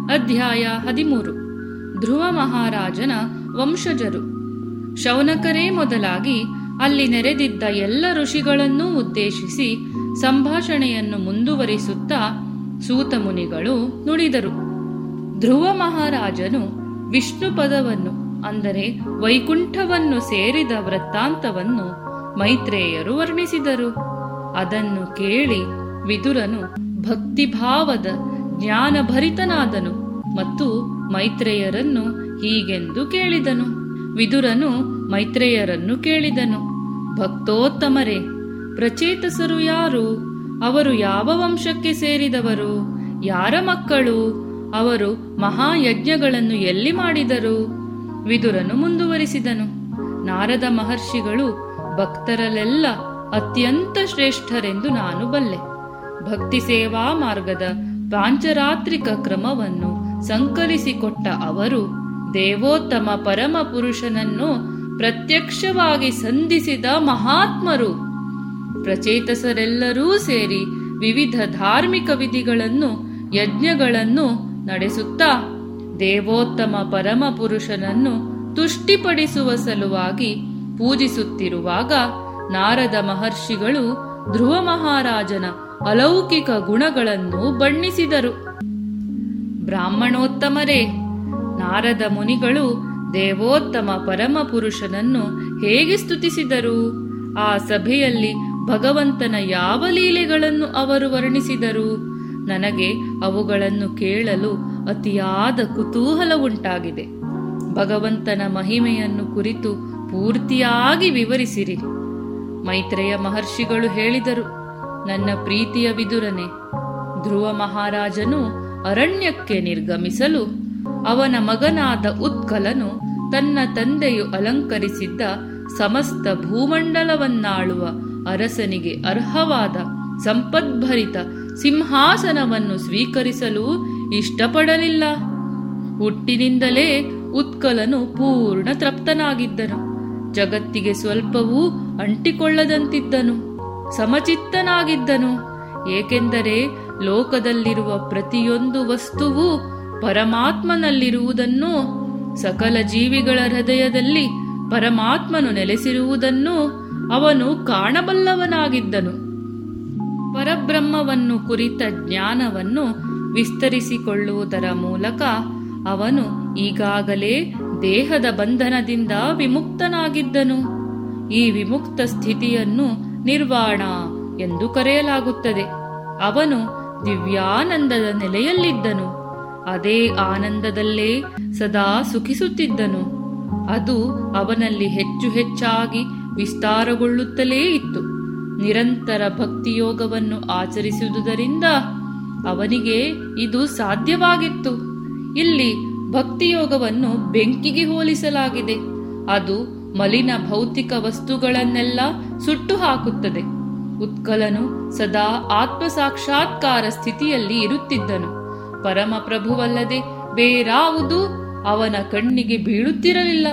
ಅಧ್ಯಾಯ ಹದಿಮೂರು ಧ್ರುವ ಮಹಾರಾಜನ ವಂಶಜರು ಶೌನಕರೇ ಮೊದಲಾಗಿ ಅಲ್ಲಿ ನೆರೆದಿದ್ದ ಎಲ್ಲ ಋಷಿಗಳನ್ನೂ ಉದ್ದೇಶಿಸಿ ಸಂಭಾಷಣೆಯನ್ನು ಮುಂದುವರಿಸುತ್ತಾ ಸೂತ ಮುನಿಗಳು ನುಡಿದರು ಧ್ರುವ ಮಹಾರಾಜನು ವಿಷ್ಣು ಪದವನ್ನು ಅಂದರೆ ವೈಕುಂಠವನ್ನು ಸೇರಿದ ವೃತ್ತಾಂತವನ್ನು ಮೈತ್ರೇಯರು ವರ್ಣಿಸಿದರು ಅದನ್ನು ಕೇಳಿ ವಿದುರನು ಭಕ್ತಿಭಾವದ ಜ್ಞಾನಭರಿತನಾದನು ಮತ್ತು ಮೈತ್ರೇಯರನ್ನು ಹೀಗೆಂದು ಕೇಳಿದನು ವಿದುರನು ಮೈತ್ರೇಯರನ್ನು ಕೇಳಿದನು ಭಕ್ತೋತ್ತಮರೇ ಪ್ರಚೇತಸರು ಯಾರು ಅವರು ಯಾವ ವಂಶಕ್ಕೆ ಸೇರಿದವರು ಯಾರ ಮಕ್ಕಳು ಅವರು ಮಹಾಯಜ್ಞಗಳನ್ನು ಎಲ್ಲಿ ಮಾಡಿದರು ವಿದುರನು ಮುಂದುವರಿಸಿದನು ನಾರದ ಮಹರ್ಷಿಗಳು ಭಕ್ತರಲ್ಲೆಲ್ಲ ಅತ್ಯಂತ ಶ್ರೇಷ್ಠರೆಂದು ನಾನು ಬಲ್ಲೆ ಭಕ್ತಿ ಸೇವಾ ಮಾರ್ಗದ ಪಾಂಚರಾತ್ರಿಕ ಕ್ರಮವನ್ನು ಸಂಕಲಿಸಿಕೊಟ್ಟ ಅವರು ದೇವೋತ್ತಮ ಪರಮ ಪುರುಷನನ್ನು ಪ್ರತ್ಯಕ್ಷವಾಗಿ ಸಂಧಿಸಿದ ಮಹಾತ್ಮರು ಪ್ರಚೇತಸರೆಲ್ಲರೂ ಸೇರಿ ವಿವಿಧ ಧಾರ್ಮಿಕ ವಿಧಿಗಳನ್ನು ಯಜ್ಞಗಳನ್ನು ನಡೆಸುತ್ತಾ ದೇವೋತ್ತಮ ಪರಮ ಪುರುಷನನ್ನು ತುಷ್ಟಿಪಡಿಸುವ ಸಲುವಾಗಿ ಪೂಜಿಸುತ್ತಿರುವಾಗ ನಾರದ ಮಹರ್ಷಿಗಳು ಧ್ರುವ ಮಹಾರಾಜನ ಅಲೌಕಿಕ ಗುಣಗಳನ್ನು ಬಣ್ಣಿಸಿದರು ಬ್ರಾಹ್ಮಣೋತ್ತಮರೇ ನಾರದ ಮುನಿಗಳು ದೇವೋತ್ತಮ ಪರಮ ಪುರುಷನನ್ನು ಹೇಗೆ ಸ್ತುತಿಸಿದರು ಆ ಸಭೆಯಲ್ಲಿ ಭಗವಂತನ ಯಾವ ಲೀಲೆಗಳನ್ನು ಅವರು ವರ್ಣಿಸಿದರು ನನಗೆ ಅವುಗಳನ್ನು ಕೇಳಲು ಅತಿಯಾದ ಕುತೂಹಲ ಉಂಟಾಗಿದೆ ಭಗವಂತನ ಮಹಿಮೆಯನ್ನು ಕುರಿತು ಪೂರ್ತಿಯಾಗಿ ವಿವರಿಸಿರಿ ಮೈತ್ರೇಯ ಮಹರ್ಷಿಗಳು ಹೇಳಿದರು ನನ್ನ ಪ್ರೀತಿಯ ವಿದುರನೆ ಧ್ರುವ ಮಹಾರಾಜನು ಅರಣ್ಯಕ್ಕೆ ನಿರ್ಗಮಿಸಲು ಅವನ ಮಗನಾದ ಉತ್ಕಲನು ತನ್ನ ತಂದೆಯು ಅಲಂಕರಿಸಿದ್ದ ಸಮಸ್ತ ಭೂಮಂಡಲವನ್ನಾಳುವ ಅರಸನಿಗೆ ಅರ್ಹವಾದ ಸಂಪದ್ಭರಿತ ಸಿಂಹಾಸನವನ್ನು ಸ್ವೀಕರಿಸಲು ಇಷ್ಟಪಡಲಿಲ್ಲ ಹುಟ್ಟಿನಿಂದಲೇ ಉತ್ಕಲನು ಪೂರ್ಣ ತೃಪ್ತನಾಗಿದ್ದನು ಜಗತ್ತಿಗೆ ಸ್ವಲ್ಪವೂ ಅಂಟಿಕೊಳ್ಳದಂತಿದ್ದನು ಸಮಚಿತ್ತನಾಗಿದ್ದನು ಏಕೆಂದರೆ ಲೋಕದಲ್ಲಿರುವ ಪ್ರತಿಯೊಂದು ವಸ್ತುವು ಪರಮಾತ್ಮನಲ್ಲಿರುವುದನ್ನು ಸಕಲ ಜೀವಿಗಳ ಹೃದಯದಲ್ಲಿ ಪರಮಾತ್ಮನು ನೆಲೆಸಿರುವುದನ್ನು ಅವನು ಕಾಣಬಲ್ಲವನಾಗಿದ್ದನು ಪರಬ್ರಹ್ಮವನ್ನು ಕುರಿತ ಜ್ಞಾನವನ್ನು ವಿಸ್ತರಿಸಿಕೊಳ್ಳುವುದರ ಮೂಲಕ ಅವನು ಈಗಾಗಲೇ ದೇಹದ ಬಂಧನದಿಂದ ವಿಮುಕ್ತನಾಗಿದ್ದನು ಈ ವಿಮುಕ್ತ ಸ್ಥಿತಿಯನ್ನು ನಿರ್ವಾಣ ಎಂದು ಕರೆಯಲಾಗುತ್ತದೆ ಅವನು ದಿವ್ಯಾನಂದದ ನೆಲೆಯಲ್ಲಿದ್ದನು ಅದೇ ಆನಂದದಲ್ಲೇ ಸದಾ ಸುಖಿಸುತ್ತಿದ್ದನು ಅದು ಅವನಲ್ಲಿ ಹೆಚ್ಚು ಹೆಚ್ಚಾಗಿ ವಿಸ್ತಾರಗೊಳ್ಳುತ್ತಲೇ ಇತ್ತು ನಿರಂತರ ಭಕ್ತಿಯೋಗವನ್ನು ಆಚರಿಸುವುದರಿಂದ ಅವನಿಗೆ ಇದು ಸಾಧ್ಯವಾಗಿತ್ತು ಇಲ್ಲಿ ಭಕ್ತಿಯೋಗವನ್ನು ಬೆಂಕಿಗೆ ಹೋಲಿಸಲಾಗಿದೆ ಅದು ಮಲಿನ ಭೌತಿಕ ವಸ್ತುಗಳನ್ನೆಲ್ಲ ಸುಟ್ಟು ಹಾಕುತ್ತದೆ ಉತ್ಕಲನು ಸದಾ ಆತ್ಮ ಸಾಕ್ಷಾತ್ಕಾರ ಸ್ಥಿತಿಯಲ್ಲಿ ಇರುತ್ತಿದ್ದನು ಪರಮಪ್ರಭುವಲ್ಲದೆ ಬೇರಾವುದು ಅವನ ಕಣ್ಣಿಗೆ ಬೀಳುತ್ತಿರಲಿಲ್ಲ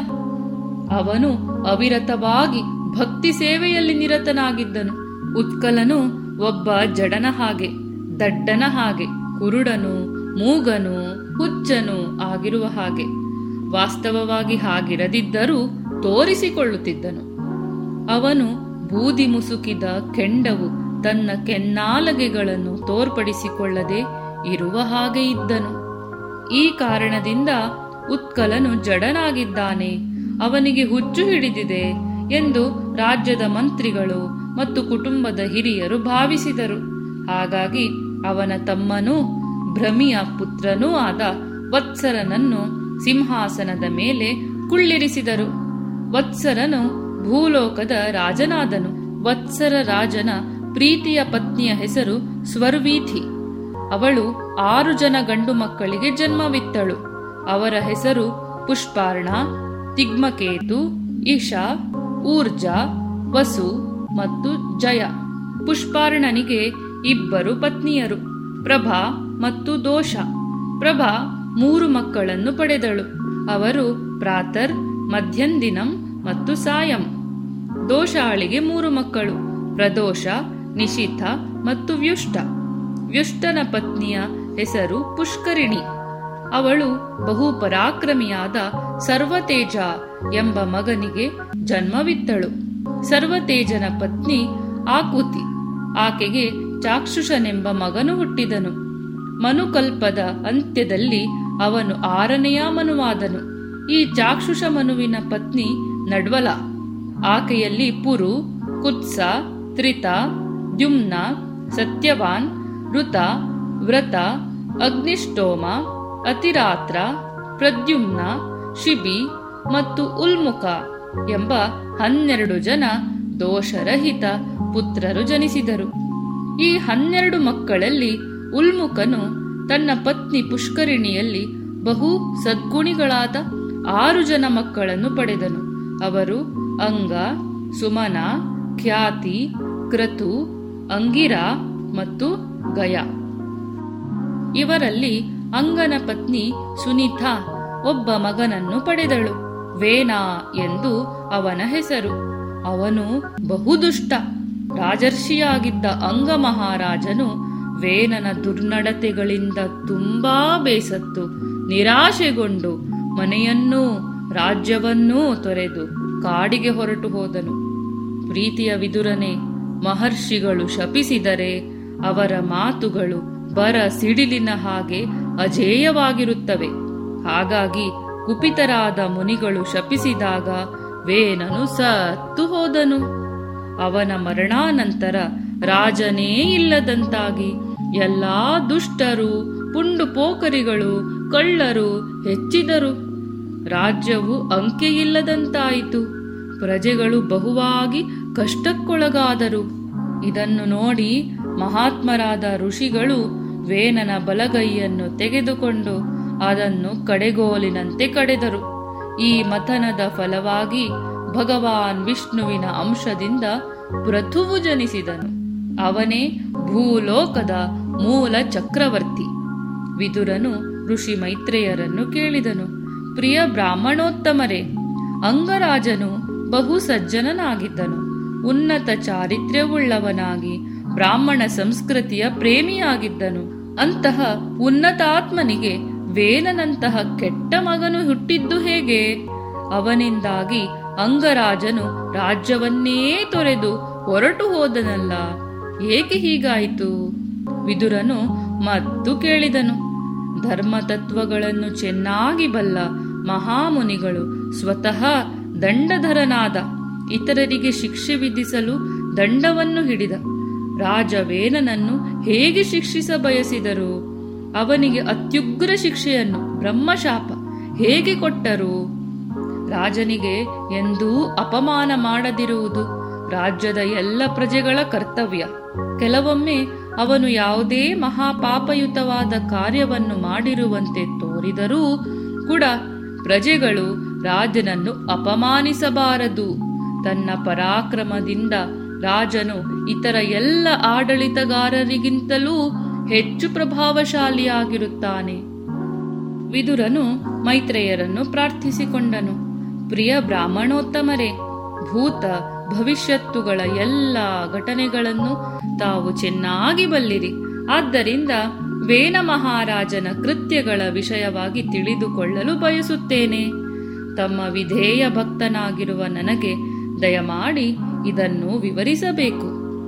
ಅವನು ಅವಿರತವಾಗಿ ಭಕ್ತಿ ಸೇವೆಯಲ್ಲಿ ನಿರತನಾಗಿದ್ದನು ಉತ್ಕಲನು ಒಬ್ಬ ಜಡನ ಹಾಗೆ ದಡ್ಡನ ಹಾಗೆ ಕುರುಡನು ಮೂಗನು ಹುಚ್ಚನು ಆಗಿರುವ ಹಾಗೆ ವಾಸ್ತವವಾಗಿ ಹಾಗಿರದಿದ್ದರೂ ತೋರಿಸಿಕೊಳ್ಳುತ್ತಿದ್ದನು ಅವನು ಬೂದಿ ಮುಸುಕಿದ ಕೆಂಡವು ತನ್ನ ಕೆನ್ನಾಲಗೆಗಳನ್ನು ತೋರ್ಪಡಿಸಿಕೊಳ್ಳದೆ ಇರುವ ಹಾಗೆ ಇದ್ದನು ಈ ಕಾರಣದಿಂದ ಉತ್ಕಲನು ಜಡನಾಗಿದ್ದಾನೆ ಅವನಿಗೆ ಹುಚ್ಚು ಹಿಡಿದಿದೆ ಎಂದು ರಾಜ್ಯದ ಮಂತ್ರಿಗಳು ಮತ್ತು ಕುಟುಂಬದ ಹಿರಿಯರು ಭಾವಿಸಿದರು ಹಾಗಾಗಿ ಅವನ ತಮ್ಮನೂ ಭ್ರಮಿಯ ಪುತ್ರನೂ ಆದ ವತ್ಸರನನ್ನು ಸಿಂಹಾಸನದ ಮೇಲೆ ಕುಳ್ಳಿರಿಸಿದರು ವತ್ಸರನು ಭೂಲೋಕದ ರಾಜನಾದನು ವತ್ಸರ ರಾಜನ ಪ್ರೀತಿಯ ಪತ್ನಿಯ ಹೆಸರು ಸ್ವರ್ವೀಥಿ ಅವಳು ಆರು ಜನ ಗಂಡು ಮಕ್ಕಳಿಗೆ ಜನ್ಮವಿತ್ತಳು ಅವರ ಹೆಸರು ಪುಷ್ಪಾರ್ಣ ತಿಗ್ಮಕೇತು ಇಶಾ ಊರ್ಜಾ ವಸು ಮತ್ತು ಜಯ ಪುಷ್ಪಾರ್ಣನಿಗೆ ಇಬ್ಬರು ಪತ್ನಿಯರು ಪ್ರಭಾ ಮತ್ತು ದೋಷ ಪ್ರಭಾ ಮೂರು ಮಕ್ಕಳನ್ನು ಪಡೆದಳು ಅವರು ಪ್ರಾತರ್ ಮಧ್ಯಂದಿನಂ ಮತ್ತು ಸಾಯಂ ದೋಷಾಳಿಗೆ ಮೂರು ಮಕ್ಕಳು ಪ್ರದೋಷ ನಿಶಿಥ ಮತ್ತು ವ್ಯುಷ್ಟ ವ್ಯುಷ್ಟನ ಪತ್ನಿಯ ಹೆಸರು ಪುಷ್ಕರಿಣಿ ಅವಳು ಬಹು ಪರಾಕ್ರಮಿಯಾದ ಸರ್ವತೇಜ ಎಂಬ ಮಗನಿಗೆ ಜನ್ಮವಿತ್ತಳು ಸರ್ವತೇಜನ ಪತ್ನಿ ಆಕುತಿ ಆಕೆಗೆ ಚಾಕ್ಷುಷನೆಂಬ ಮಗನು ಹುಟ್ಟಿದನು ಮನುಕಲ್ಪದ ಅಂತ್ಯದಲ್ಲಿ ಅವನು ಆರನೆಯ ಮನುವಾದನು ಈ ಚಾಕ್ಷುಷ ಮನುವಿನ ಪತ್ನಿ ನಡ್ವಲ ಆಕೆಯಲ್ಲಿ ಪುರು ಕುತ್ಸ ತ್ರಿತ ದ್ಯುಮ್ನ ಸತ್ಯವಾನ್ ಋತ ವ್ರತ ಅಗ್ನಿಷ್ಟೋಮ ಅತಿರಾತ್ರ ಪ್ರದ್ಯುಮ್ನ ಶಿಬಿ ಮತ್ತು ಉಲ್ಮುಖ ಎಂಬ ಹನ್ನೆರಡು ಜನ ದೋಷರಹಿತ ಪುತ್ರರು ಜನಿಸಿದರು ಈ ಹನ್ನೆರಡು ಮಕ್ಕಳಲ್ಲಿ ಉಲ್ಮುಖನು ತನ್ನ ಪತ್ನಿ ಪುಷ್ಕರಿಣಿಯಲ್ಲಿ ಬಹು ಸದ್ಗುಣಿಗಳಾದ ಆರು ಜನ ಮಕ್ಕಳನ್ನು ಪಡೆದನು ಅವರು ಅಂಗ ಸುಮನ ಖ್ಯಾತಿ ಕ್ರತು ಅಂಗಿರ ಮತ್ತು ಗಯ ಇವರಲ್ಲಿ ಅಂಗನ ಪತ್ನಿ ಸುನೀತಾ ಒಬ್ಬ ಮಗನನ್ನು ಪಡೆದಳು ವೇನಾ ಎಂದು ಅವನ ಹೆಸರು ಅವನು ಬಹುದುಷ್ಟ ರಾಜರ್ಷಿಯಾಗಿದ್ದ ಅಂಗ ಮಹಾರಾಜನು ವೇನನ ದುರ್ನಡತೆಗಳಿಂದ ತುಂಬಾ ಬೇಸತ್ತು ನಿರಾಶೆಗೊಂಡು ಮನೆಯನ್ನೂ ರಾಜ್ಯವನ್ನೂ ತೊರೆದು ಕಾಡಿಗೆ ಹೊರಟು ಹೋದನು ಪ್ರೀತಿಯ ವಿದುರನೆ ಮಹರ್ಷಿಗಳು ಶಪಿಸಿದರೆ ಅವರ ಮಾತುಗಳು ಬರ ಸಿಡಿಲಿನ ಹಾಗೆ ಅಜೇಯವಾಗಿರುತ್ತವೆ ಹಾಗಾಗಿ ಕುಪಿತರಾದ ಮುನಿಗಳು ಶಪಿಸಿದಾಗ ವೇನನು ಸತ್ತು ಹೋದನು ಅವನ ಮರಣಾನಂತರ ರಾಜನೇ ಇಲ್ಲದಂತಾಗಿ ಎಲ್ಲಾ ದುಷ್ಟರು ಪುಂಡು ಪೋಕರಿಗಳು ಕಳ್ಳರು ಹೆಚ್ಚಿದರು ರಾಜ್ಯವು ಅಂಕೆಯಿಲ್ಲದಂತಾಯಿತು ಪ್ರಜೆಗಳು ಬಹುವಾಗಿ ಕಷ್ಟಕ್ಕೊಳಗಾದರು ಇದನ್ನು ನೋಡಿ ಮಹಾತ್ಮರಾದ ಋಷಿಗಳು ವೇನನ ಬಲಗೈಯನ್ನು ತೆಗೆದುಕೊಂಡು ಅದನ್ನು ಕಡೆಗೋಲಿನಂತೆ ಕಡೆದರು ಈ ಮಥನದ ಫಲವಾಗಿ ಭಗವಾನ್ ವಿಷ್ಣುವಿನ ಅಂಶದಿಂದ ಪೃಥುವು ಜನಿಸಿದನು ಅವನೇ ಭೂಲೋಕದ ಮೂಲ ಚಕ್ರವರ್ತಿ ವಿದುರನು ಋಷಿ ಮೈತ್ರೇಯರನ್ನು ಕೇಳಿದನು ಪ್ರಿಯ ಬ್ರಾಹ್ಮಣೋತ್ತಮರೇ ಅಂಗರಾಜನು ಬಹು ಸಜ್ಜನನಾಗಿದ್ದನು ಉನ್ನತ ಚಾರಿತ್ರ್ಯವುಳ್ಳವನಾಗಿ ಬ್ರಾಹ್ಮಣ ಸಂಸ್ಕೃತಿಯ ಪ್ರೇಮಿಯಾಗಿದ್ದನು ಅಂತಹ ಉನ್ನತಾತ್ಮನಿಗೆ ವೇನನಂತಹ ಕೆಟ್ಟ ಮಗನು ಹುಟ್ಟಿದ್ದು ಹೇಗೆ ಅವನಿಂದಾಗಿ ಅಂಗರಾಜನು ರಾಜ್ಯವನ್ನೇ ತೊರೆದು ಹೊರಟು ಹೋದನಲ್ಲ ಏಕೆ ಹೀಗಾಯಿತು ವಿದುರನು ಮತ್ತು ಕೇಳಿದನು ಧರ್ಮತತ್ವಗಳನ್ನು ಚೆನ್ನಾಗಿ ಬಲ್ಲ ಮಹಾಮುನಿಗಳು ಸ್ವತಃ ದಂಡಧರನಾದ ಇತರರಿಗೆ ಶಿಕ್ಷೆ ವಿಧಿಸಲು ದಂಡವನ್ನು ಹಿಡಿದ ರಾಜವೇನನನ್ನು ಹೇಗೆ ಶಿಕ್ಷಿಸ ಬಯಸಿದರು ಅವನಿಗೆ ಅತ್ಯುಗ್ರ ಶಿಕ್ಷೆಯನ್ನು ಬ್ರಹ್ಮಶಾಪ ಹೇಗೆ ಕೊಟ್ಟರು ರಾಜನಿಗೆ ಎಂದೂ ಅಪಮಾನ ಮಾಡದಿರುವುದು ರಾಜ್ಯದ ಎಲ್ಲ ಪ್ರಜೆಗಳ ಕರ್ತವ್ಯ ಕೆಲವೊಮ್ಮೆ ಅವನು ಯಾವುದೇ ಮಹಾಪಾಪಯುತವಾದ ಕಾರ್ಯವನ್ನು ಮಾಡಿರುವಂತೆ ತೋರಿದರೂ ಕೂಡ ಪ್ರಜೆಗಳು ರಾಜನನ್ನು ಅಪಮಾನಿಸಬಾರದು ತನ್ನ ಪರಾಕ್ರಮದಿಂದ ರಾಜನು ಇತರ ಎಲ್ಲ ಆಡಳಿತಗಾರರಿಗಿಂತಲೂ ಹೆಚ್ಚು ಪ್ರಭಾವಶಾಲಿಯಾಗಿರುತ್ತಾನೆ ವಿದುರನು ಮೈತ್ರೇಯರನ್ನು ಪ್ರಾರ್ಥಿಸಿಕೊಂಡನು ಪ್ರಿಯ ಬ್ರಾಹ್ಮಣೋತ್ತಮರೇ ಭೂತ ಭವಿಷ್ಯತ್ತುಗಳ ಎಲ್ಲ ಘಟನೆಗಳನ್ನು ತಾವು ಚೆನ್ನಾಗಿ ಬಲ್ಲಿರಿ ಆದ್ದರಿಂದ ವೇನ ಮಹಾರಾಜನ ಕೃತ್ಯಗಳ ವಿಷಯವಾಗಿ ತಿಳಿದುಕೊಳ್ಳಲು ಬಯಸುತ್ತೇನೆ ತಮ್ಮ ವಿಧೇಯ ಭಕ್ತನಾಗಿರುವ ನನಗೆ ದಯಮಾಡಿ ಇದನ್ನು ವಿವರಿಸಬೇಕು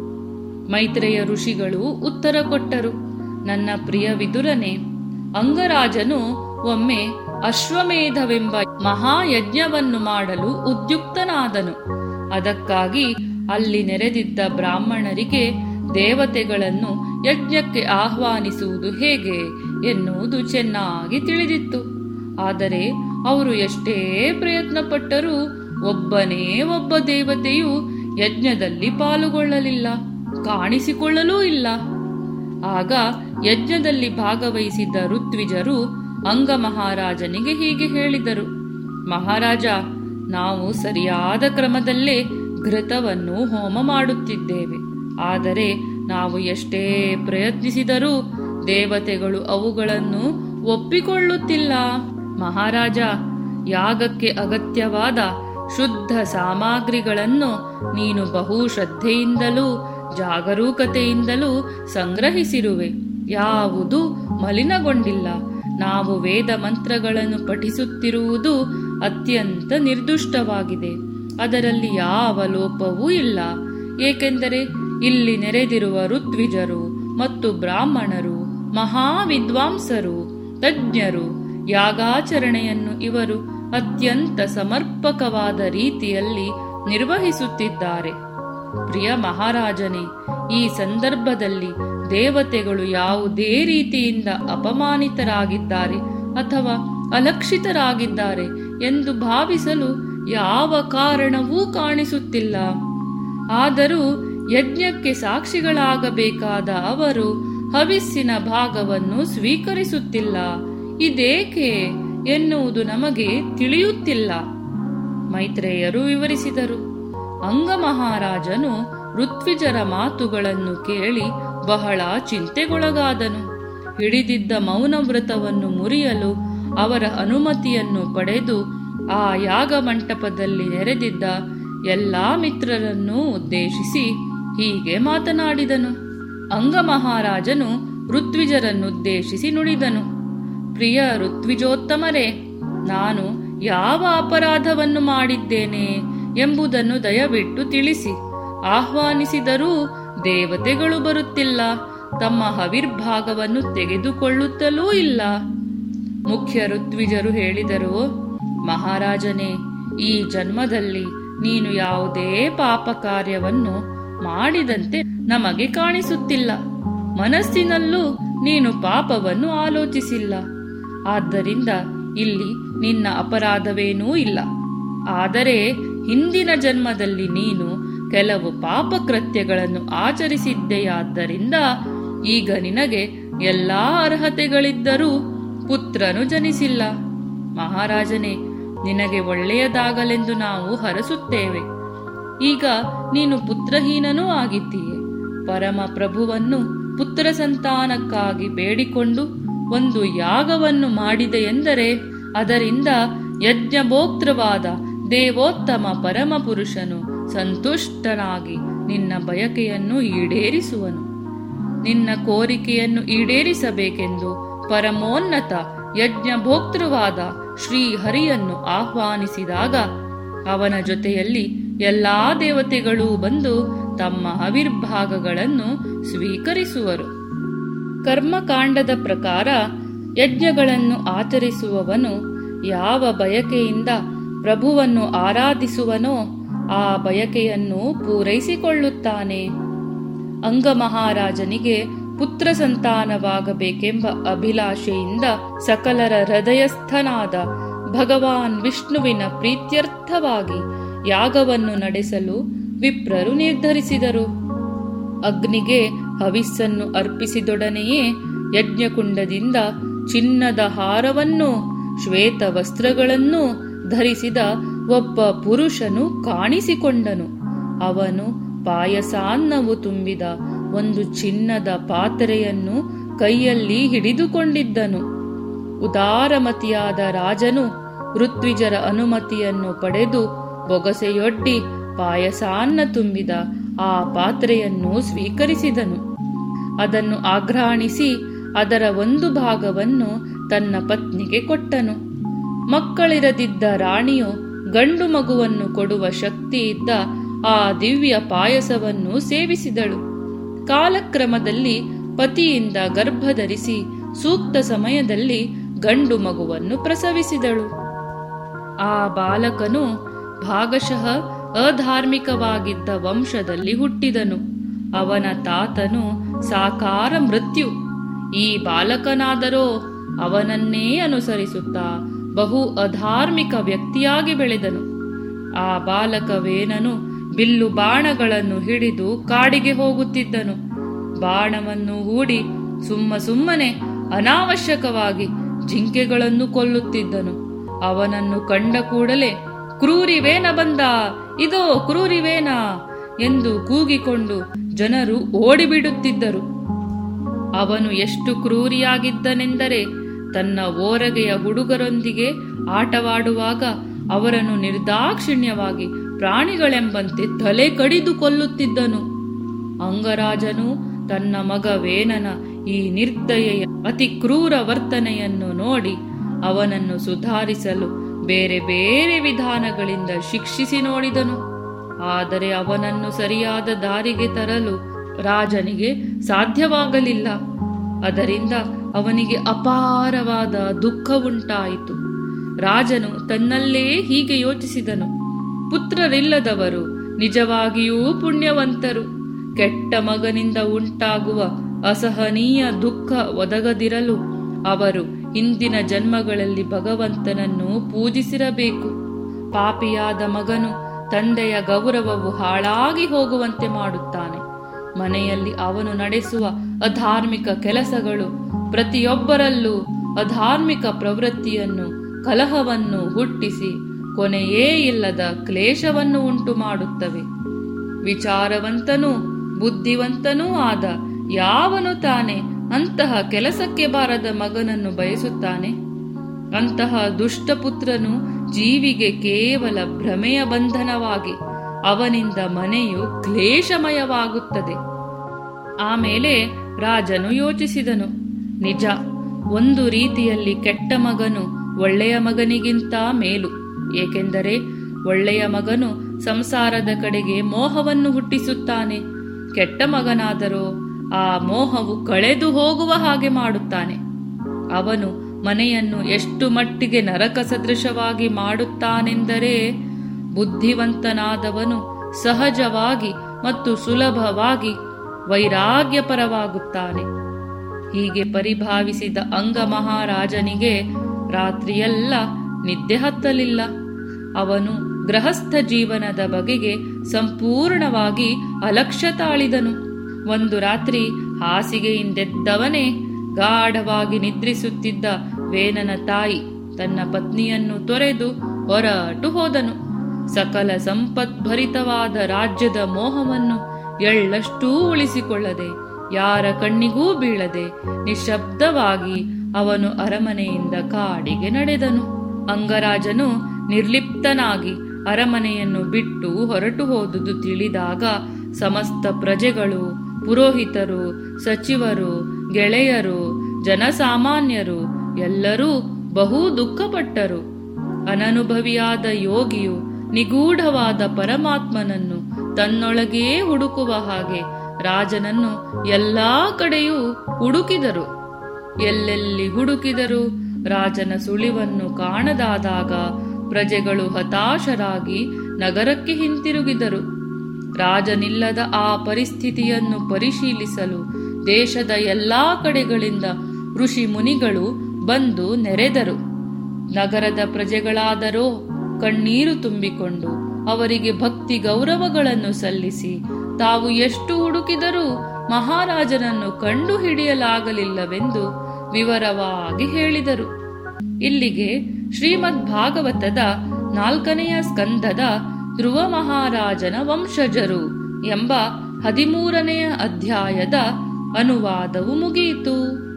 ಮೈತ್ರೇಯ ಋಷಿಗಳು ಉತ್ತರ ಕೊಟ್ಟರು ನನ್ನ ಪ್ರಿಯ ವಿದುರನೆ ಅಂಗರಾಜನು ಒಮ್ಮೆ ಅಶ್ವಮೇಧವೆಂಬ ಮಹಾಯಜ್ಞವನ್ನು ಮಾಡಲು ಉದ್ಯುಕ್ತನಾದನು ಅದಕ್ಕಾಗಿ ಅಲ್ಲಿ ನೆರೆದಿದ್ದ ಬ್ರಾಹ್ಮಣರಿಗೆ ದೇವತೆಗಳನ್ನು ಯಜ್ಞಕ್ಕೆ ಆಹ್ವಾನಿಸುವುದು ಹೇಗೆ ಎನ್ನುವುದು ಚೆನ್ನಾಗಿ ತಿಳಿದಿತ್ತು ಆದರೆ ಅವರು ಎಷ್ಟೇ ಪ್ರಯತ್ನ ಪಟ್ಟರೂ ಒಬ್ಬನೇ ಒಬ್ಬ ದೇವತೆಯು ಯಜ್ಞದಲ್ಲಿ ಪಾಲುಗೊಳ್ಳಲಿಲ್ಲ ಕಾಣಿಸಿಕೊಳ್ಳಲೂ ಇಲ್ಲ ಆಗ ಯಜ್ಞದಲ್ಲಿ ಭಾಗವಹಿಸಿದ್ದ ಋತ್ವಿಜರು ಅಂಗ ಮಹಾರಾಜನಿಗೆ ಹೀಗೆ ಹೇಳಿದರು ಮಹಾರಾಜ ನಾವು ಸರಿಯಾದ ಕ್ರಮದಲ್ಲೇ ಘೃತವನ್ನು ಹೋಮ ಮಾಡುತ್ತಿದ್ದೇವೆ ಆದರೆ ನಾವು ಎಷ್ಟೇ ಪ್ರಯತ್ನಿಸಿದರೂ ದೇವತೆಗಳು ಅವುಗಳನ್ನು ಒಪ್ಪಿಕೊಳ್ಳುತ್ತಿಲ್ಲ ಮಹಾರಾಜ ಯಾಗಕ್ಕೆ ಅಗತ್ಯವಾದ ಶುದ್ಧ ಸಾಮಗ್ರಿಗಳನ್ನು ನೀನು ಬಹು ಶ್ರದ್ಧೆಯಿಂದಲೂ ಜಾಗರೂಕತೆಯಿಂದಲೂ ಸಂಗ್ರಹಿಸಿರುವೆ ಯಾವುದು ಮಲಿನಗೊಂಡಿಲ್ಲ ನಾವು ವೇದ ಮಂತ್ರಗಳನ್ನು ಪಠಿಸುತ್ತಿರುವುದು ಅತ್ಯಂತ ನಿರ್ದುಷ್ಟವಾಗಿದೆ ಅದರಲ್ಲಿ ಯಾವ ಲೋಪವೂ ಇಲ್ಲ ಏಕೆಂದರೆ ಇಲ್ಲಿ ನೆರೆದಿರುವ ಋತ್ವಿಜರು ಮತ್ತು ಬ್ರಾಹ್ಮಣರು ಮಹಾವಿದ್ವಾಂಸರು ತಜ್ಞರು ಯಾಗಾಚರಣೆಯನ್ನು ಇವರು ಅತ್ಯಂತ ಸಮರ್ಪಕವಾದ ರೀತಿಯಲ್ಲಿ ನಿರ್ವಹಿಸುತ್ತಿದ್ದಾರೆ ಪ್ರಿಯ ಮಹಾರಾಜನೇ ಈ ಸಂದರ್ಭದಲ್ಲಿ ದೇವತೆಗಳು ಯಾವುದೇ ರೀತಿಯಿಂದ ಅಪಮಾನಿತರಾಗಿದ್ದಾರೆ ಅಥವಾ ಅಲಕ್ಷಿತರಾಗಿದ್ದಾರೆ ಎಂದು ಭಾವಿಸಲು ಯಾವ ಕಾರಣವೂ ಕಾಣಿಸುತ್ತಿಲ್ಲ ಆದರೂ ಯಜ್ಞಕ್ಕೆ ಸಾಕ್ಷಿಗಳಾಗಬೇಕಾದ ಅವರು ಹವಿಸ್ಸಿನ ಭಾಗವನ್ನು ಸ್ವೀಕರಿಸುತ್ತಿಲ್ಲ ಇದೇಕೆ ಎನ್ನುವುದು ನಮಗೆ ತಿಳಿಯುತ್ತಿಲ್ಲ ಮೈತ್ರೇಯರು ವಿವರಿಸಿದರು ಅಂಗಮಹಾರಾಜನು ಋತ್ವಿಜರ ಮಾತುಗಳನ್ನು ಕೇಳಿ ಬಹಳ ಚಿಂತೆಗೊಳಗಾದನು ಹಿಡಿದಿದ್ದ ಮೌನವ್ರತವನ್ನು ಮುರಿಯಲು ಅವರ ಅನುಮತಿಯನ್ನು ಪಡೆದು ಆ ಯಾಗ ಮಂಟಪದಲ್ಲಿ ನೆರೆದಿದ್ದ ಎಲ್ಲಾ ಮಿತ್ರರನ್ನು ಉದ್ದೇಶಿಸಿ ಹೀಗೆ ಮಾತನಾಡಿದನು ಅಂಗಮಹಾರಾಜನು ಋತ್ವಿಜರನ್ನುದ್ದೇಶಿಸಿ ನುಡಿದನು ಪ್ರಿಯ ಋತ್ವಿಜೋತ್ತಮರೇ ನಾನು ಯಾವ ಅಪರಾಧವನ್ನು ಮಾಡಿದ್ದೇನೆ ಎಂಬುದನ್ನು ದಯವಿಟ್ಟು ತಿಳಿಸಿ ಆಹ್ವಾನಿಸಿದರೂ ದೇವತೆಗಳು ಬರುತ್ತಿಲ್ಲ ತಮ್ಮ ಹವಿರ್ಭಾಗವನ್ನು ತೆಗೆದುಕೊಳ್ಳುತ್ತಲೂ ಇಲ್ಲ ಮುಖ್ಯ ಋತ್ವಿಜರು ಹೇಳಿದರು ಮಹಾರಾಜನೇ ಈ ಜನ್ಮದಲ್ಲಿ ನೀನು ಯಾವುದೇ ಪಾಪ ಕಾರ್ಯವನ್ನು ಮಾಡಿದಂತೆ ನಮಗೆ ಕಾಣಿಸುತ್ತಿಲ್ಲ ಮನಸ್ಸಿನಲ್ಲೂ ನೀನು ಪಾಪವನ್ನು ಆಲೋಚಿಸಿಲ್ಲ ಆದ್ದರಿಂದ ಇಲ್ಲಿ ನಿನ್ನ ಅಪರಾಧವೇನೂ ಇಲ್ಲ ಆದರೆ ಹಿಂದಿನ ಜನ್ಮದಲ್ಲಿ ನೀನು ಕೆಲವು ಪಾಪಕೃತ್ಯಗಳನ್ನು ಆಚರಿಸಿದ್ದೆಯಾದ್ದರಿಂದ ಈಗ ನಿನಗೆ ಎಲ್ಲಾ ಅರ್ಹತೆಗಳಿದ್ದರೂ ಪುತ್ರನು ಜನಿಸಿಲ್ಲ ಮಹಾರಾಜನೇ ನಿನಗೆ ಒಳ್ಳೆಯದಾಗಲೆಂದು ನಾವು ಹರಸುತ್ತೇವೆ ಈಗ ನೀನು ಪುತ್ರಹೀನನೂ ಆಗಿದ್ದೀಯೆ ಪರಮ ಪ್ರಭುವನ್ನು ಪುತ್ರ ಸಂತಾನಕ್ಕಾಗಿ ಬೇಡಿಕೊಂಡು ಒಂದು ಯಾಗವನ್ನು ಮಾಡಿದೆ ಎಂದರೆ ಅದರಿಂದ ಯಜ್ಞಭೋಕ್ತೃವಾದ ದೇವೋತ್ತಮ ಪರಮಪುರುಷನು ಸಂತುಷ್ಟನಾಗಿ ನಿನ್ನ ಬಯಕೆಯನ್ನು ಈಡೇರಿಸುವನು ನಿನ್ನ ಕೋರಿಕೆಯನ್ನು ಈಡೇರಿಸಬೇಕೆಂದು ಪರಮೋನ್ನತ ಯಜ್ಞಭೋಕ್ತೃವಾದ ಶ್ರೀಹರಿಯನ್ನು ಆಹ್ವಾನಿಸಿದಾಗ ಅವನ ಜೊತೆಯಲ್ಲಿ ಎಲ್ಲಾ ದೇವತೆಗಳೂ ಬಂದು ತಮ್ಮ ಹವಿರ್ಭಾಗಗಳನ್ನು ಸ್ವೀಕರಿಸುವರು ಕರ್ಮಕಾಂಡದ ಪ್ರಕಾರ ಯಜ್ಞಗಳನ್ನು ಆಚರಿಸುವವನು ಯಾವ ಬಯಕೆಯಿಂದ ಪ್ರಭುವನ್ನು ಆರಾಧಿಸುವನೋ ಆ ಬಯಕೆಯನ್ನು ಪೂರೈಸಿಕೊಳ್ಳುತ್ತಾನೆ ಅಂಗಮಹಾರಾಜನಿಗೆ ಪುತ್ರ ಸಂತಾನವಾಗಬೇಕೆಂಬ ಅಭಿಲಾಷೆಯಿಂದ ಸಕಲರ ಹೃದಯಸ್ಥನಾದ ಭಗವಾನ್ ವಿಷ್ಣುವಿನ ಪ್ರೀತ್ಯರ್ಥವಾಗಿ ಯಾಗವನ್ನು ನಡೆಸಲು ವಿಪ್ರರು ನಿರ್ಧರಿಸಿದರು ಅಗ್ನಿಗೆ ಹವಿಸ್ಸನ್ನು ಅರ್ಪಿಸಿದೊಡನೆಯೇ ಯಜ್ಞಕುಂಡದಿಂದ ಚಿನ್ನದ ಹಾರವನ್ನು ಶ್ವೇತ ವಸ್ತ್ರಗಳನ್ನು ಧರಿಸಿದ ಒಬ್ಬ ಪುರುಷನು ಕಾಣಿಸಿಕೊಂಡನು ಅವನು ಪಾಯಸಾನ್ನವು ತುಂಬಿದ ಒಂದು ಚಿನ್ನದ ಪಾತ್ರೆಯನ್ನು ಕೈಯಲ್ಲಿ ಹಿಡಿದುಕೊಂಡಿದ್ದನು ಉದಾರಮತಿಯಾದ ರಾಜನು ಋತ್ವಿಜರ ಅನುಮತಿಯನ್ನು ಪಡೆದು ಬೊಗಸೆಯೊಡ್ಡಿ ಪಾಯಸಾನ್ನ ತುಂಬಿದ ಆ ಪಾತ್ರೆಯನ್ನು ಸ್ವೀಕರಿಸಿದನು ಅದನ್ನು ಆಘ್ರಾಣಿಸಿ ಅದರ ಒಂದು ಭಾಗವನ್ನು ತನ್ನ ಪತ್ನಿಗೆ ಕೊಟ್ಟನು ಮಕ್ಕಳಿರದಿದ್ದ ರಾಣಿಯು ಗಂಡು ಮಗುವನ್ನು ಕೊಡುವ ಶಕ್ತಿ ಇದ್ದ ಆ ದಿವ್ಯ ಪಾಯಸವನ್ನು ಸೇವಿಸಿದಳು ಕಾಲಕ್ರಮದಲ್ಲಿ ಪತಿಯಿಂದ ಗರ್ಭಧರಿಸಿ ಸೂಕ್ತ ಸಮಯದಲ್ಲಿ ಗಂಡು ಮಗುವನ್ನು ಪ್ರಸವಿಸಿದಳು ಆ ಬಾಲಕನು ಭಾಗಶಃ ಅಧಾರ್ಮಿಕವಾಗಿದ್ದ ವಂಶದಲ್ಲಿ ಹುಟ್ಟಿದನು ಅವನ ತಾತನು ಸಾಕಾರ ಮೃತ್ಯು ಈ ಬಾಲಕನಾದರೋ ಅವನನ್ನೇ ಅನುಸರಿಸುತ್ತಾ ಬಹು ಅಧಾರ್ಮಿಕ ವ್ಯಕ್ತಿಯಾಗಿ ಬೆಳೆದನು ಆ ಬಾಲಕ ವೇನನು ಬಿಲ್ಲು ಬಾಣಗಳನ್ನು ಹಿಡಿದು ಕಾಡಿಗೆ ಹೋಗುತ್ತಿದ್ದನು ಬಾಣವನ್ನು ಹೂಡಿ ಸುಮ್ಮ ಸುಮ್ಮನೆ ಅನಾವಶ್ಯಕವಾಗಿ ಜಿಂಕೆಗಳನ್ನು ಕೊಲ್ಲುತ್ತಿದ್ದನು ಅವನನ್ನು ಕಂಡ ಕೂಡಲೇ ಕ್ರೂರಿವೇನ ಬಂದ ಇದೋ ಕ್ರೂರಿವೇನ ಎಂದು ಕೂಗಿಕೊಂಡು ಜನರು ಓಡಿಬಿಡುತ್ತಿದ್ದರು ಅವನು ಎಷ್ಟು ಕ್ರೂರಿಯಾಗಿದ್ದನೆಂದರೆ ತನ್ನ ಓರಗೆಯ ಹುಡುಗರೊಂದಿಗೆ ಆಟವಾಡುವಾಗ ಅವರನ್ನು ನಿರ್ದಾಕ್ಷಿಣ್ಯವಾಗಿ ಪ್ರಾಣಿಗಳೆಂಬಂತೆ ತಲೆ ಕಡಿದು ಕೊಲ್ಲುತ್ತಿದ್ದನು ಅಂಗರಾಜನು ತನ್ನ ಮಗ ವೇನನ ಈ ನಿರ್ದಯೆಯ ಅತಿ ಕ್ರೂರ ವರ್ತನೆಯನ್ನು ನೋಡಿ ಅವನನ್ನು ಸುಧಾರಿಸಲು ಬೇರೆ ಬೇರೆ ವಿಧಾನಗಳಿಂದ ಶಿಕ್ಷಿಸಿ ನೋಡಿದನು ಆದರೆ ಅವನನ್ನು ಸರಿಯಾದ ದಾರಿಗೆ ತರಲು ರಾಜನಿಗೆ ಸಾಧ್ಯವಾಗಲಿಲ್ಲ ಅದರಿಂದ ಅವನಿಗೆ ಅಪಾರವಾದ ದುಃಖವುಂಟಾಯಿತು ರಾಜನು ತನ್ನಲ್ಲೇ ಹೀಗೆ ಯೋಚಿಸಿದನು ಪುತ್ರರಿಲ್ಲದವರು ನಿಜವಾಗಿಯೂ ಪುಣ್ಯವಂತರು ಕೆಟ್ಟ ಮಗನಿಂದ ಉಂಟಾಗುವ ಅಸಹನೀಯ ದುಃಖ ಒದಗದಿರಲು ಅವರು ಇಂದಿನ ಜನ್ಮಗಳಲ್ಲಿ ಭಗವಂತನನ್ನು ಪೂಜಿಸಿರಬೇಕು ಪಾಪಿಯಾದ ಮಗನು ತಂದೆಯ ಗೌರವವು ಹಾಳಾಗಿ ಹೋಗುವಂತೆ ಮಾಡುತ್ತಾನೆ ಮನೆಯಲ್ಲಿ ಅವನು ನಡೆಸುವ ಅಧಾರ್ಮಿಕ ಕೆಲಸಗಳು ಪ್ರತಿಯೊಬ್ಬರಲ್ಲೂ ಅಧಾರ್ಮಿಕ ಪ್ರವೃತ್ತಿಯನ್ನು ಕಲಹವನ್ನು ಹುಟ್ಟಿಸಿ ಕೊನೆಯೇ ಇಲ್ಲದ ಕ್ಲೇಶವನ್ನು ಉಂಟು ಮಾಡುತ್ತವೆ ವಿಚಾರವಂತನೂ ಬುದ್ಧಿವಂತನೂ ಆದ ಯಾವನು ತಾನೆ ಅಂತಹ ಕೆಲಸಕ್ಕೆ ಬಾರದ ಮಗನನ್ನು ಬಯಸುತ್ತಾನೆ ಅಂತಹ ದುಷ್ಟಪುತ್ರನು ಜೀವಿಗೆ ಕೇವಲ ಭ್ರಮೆಯ ಬಂಧನವಾಗಿ ಅವನಿಂದ ಮನೆಯು ಕ್ಲೇಶಮಯವಾಗುತ್ತದೆ ಆಮೇಲೆ ರಾಜನು ಯೋಚಿಸಿದನು ನಿಜ ಒಂದು ರೀತಿಯಲ್ಲಿ ಕೆಟ್ಟ ಮಗನು ಒಳ್ಳೆಯ ಮಗನಿಗಿಂತ ಮೇಲು ಏಕೆಂದರೆ ಒಳ್ಳೆಯ ಮಗನು ಸಂಸಾರದ ಕಡೆಗೆ ಮೋಹವನ್ನು ಹುಟ್ಟಿಸುತ್ತಾನೆ ಕೆಟ್ಟ ಮಗನಾದರೂ ಆ ಮೋಹವು ಕಳೆದು ಹೋಗುವ ಹಾಗೆ ಮಾಡುತ್ತಾನೆ ಅವನು ಮನೆಯನ್ನು ಎಷ್ಟು ಮಟ್ಟಿಗೆ ನರಕ ಸದೃಶವಾಗಿ ಮಾಡುತ್ತಾನೆಂದರೆ ಬುದ್ಧಿವಂತನಾದವನು ಸಹಜವಾಗಿ ಮತ್ತು ಸುಲಭವಾಗಿ ವೈರಾಗ್ಯಪರವಾಗುತ್ತಾನೆ ಹೀಗೆ ಪರಿಭಾವಿಸಿದ ಅಂಗ ಮಹಾರಾಜನಿಗೆ ರಾತ್ರಿಯೆಲ್ಲ ನಿದ್ದೆ ಹತ್ತಲಿಲ್ಲ ಅವನು ಗೃಹಸ್ಥ ಜೀವನದ ಬಗೆಗೆ ಸಂಪೂರ್ಣವಾಗಿ ಅಲಕ್ಷ್ಯ ತಾಳಿದನು ಒಂದು ರಾತ್ರಿ ಹಾಸಿಗೆಯಿಂದೆದ್ದವನೇ ಗಾಢವಾಗಿ ನಿದ್ರಿಸುತ್ತಿದ್ದ ವೇನನ ತಾಯಿ ತನ್ನ ಪತ್ನಿಯನ್ನು ತೊರೆದು ಹೊರಟು ಹೋದನು ಸಕಲ ಸಂಪದ್ಭರಿತವಾದ ರಾಜ್ಯದ ಮೋಹವನ್ನು ಎಳ್ಳಷ್ಟೂ ಉಳಿಸಿಕೊಳ್ಳದೆ ಯಾರ ಕಣ್ಣಿಗೂ ಬೀಳದೆ ನಿಶ್ಶಬ್ದವಾಗಿ ಅವನು ಅರಮನೆಯಿಂದ ಕಾಡಿಗೆ ನಡೆದನು ಅಂಗರಾಜನು ನಿರ್ಲಿಪ್ತನಾಗಿ ಅರಮನೆಯನ್ನು ಬಿಟ್ಟು ಹೊರಟು ಹೋದುದು ತಿಳಿದಾಗ ಸಮಸ್ತ ಪ್ರಜೆಗಳು ಪುರೋಹಿತರು ಸಚಿವರು ಗೆಳೆಯರು ಜನಸಾಮಾನ್ಯರು ಎಲ್ಲರೂ ಬಹು ದುಃಖಪಟ್ಟರು ಅನನುಭವಿಯಾದ ಯೋಗಿಯು ನಿಗೂಢವಾದ ಪರಮಾತ್ಮನನ್ನು ತನ್ನೊಳಗೇ ಹುಡುಕುವ ಹಾಗೆ ರಾಜನನ್ನು ಎಲ್ಲಾ ಕಡೆಯೂ ಹುಡುಕಿದರು ಎಲ್ಲೆಲ್ಲಿ ಹುಡುಕಿದರು ರಾಜನ ಸುಳಿವನ್ನು ಕಾಣದಾದಾಗ ಪ್ರಜೆಗಳು ಹತಾಶರಾಗಿ ನಗರಕ್ಕೆ ಹಿಂತಿರುಗಿದರು ರಾಜನಿಲ್ಲದ ಆ ಪರಿಸ್ಥಿತಿಯನ್ನು ಪರಿಶೀಲಿಸಲು ದೇಶದ ಎಲ್ಲಾ ಕಡೆಗಳಿಂದ ಋಷಿ ಮುನಿಗಳು ಬಂದು ನೆರೆದರು ನಗರದ ಪ್ರಜೆಗಳಾದರೋ ಕಣ್ಣೀರು ತುಂಬಿಕೊಂಡು ಅವರಿಗೆ ಭಕ್ತಿ ಗೌರವಗಳನ್ನು ಸಲ್ಲಿಸಿ ತಾವು ಎಷ್ಟು ಹುಡುಕಿದರೂ ಮಹಾರಾಜನನ್ನು ಕಂಡು ಹಿಡಿಯಲಾಗಲಿಲ್ಲವೆಂದು ವಿವರವಾಗಿ ಹೇಳಿದರು ಇಲ್ಲಿಗೆ ಶ್ರೀಮದ್ ಭಾಗವತದ ನಾಲ್ಕನೆಯ ಸ್ಕಂದದ ಧ್ರುವ ಮಹಾರಾಜನ ವಂಶಜರು ಎಂಬ ಹದಿಮೂರನೆಯ ಅಧ್ಯಾಯದ ಅನುವಾದವು ಮುಗಿಯಿತು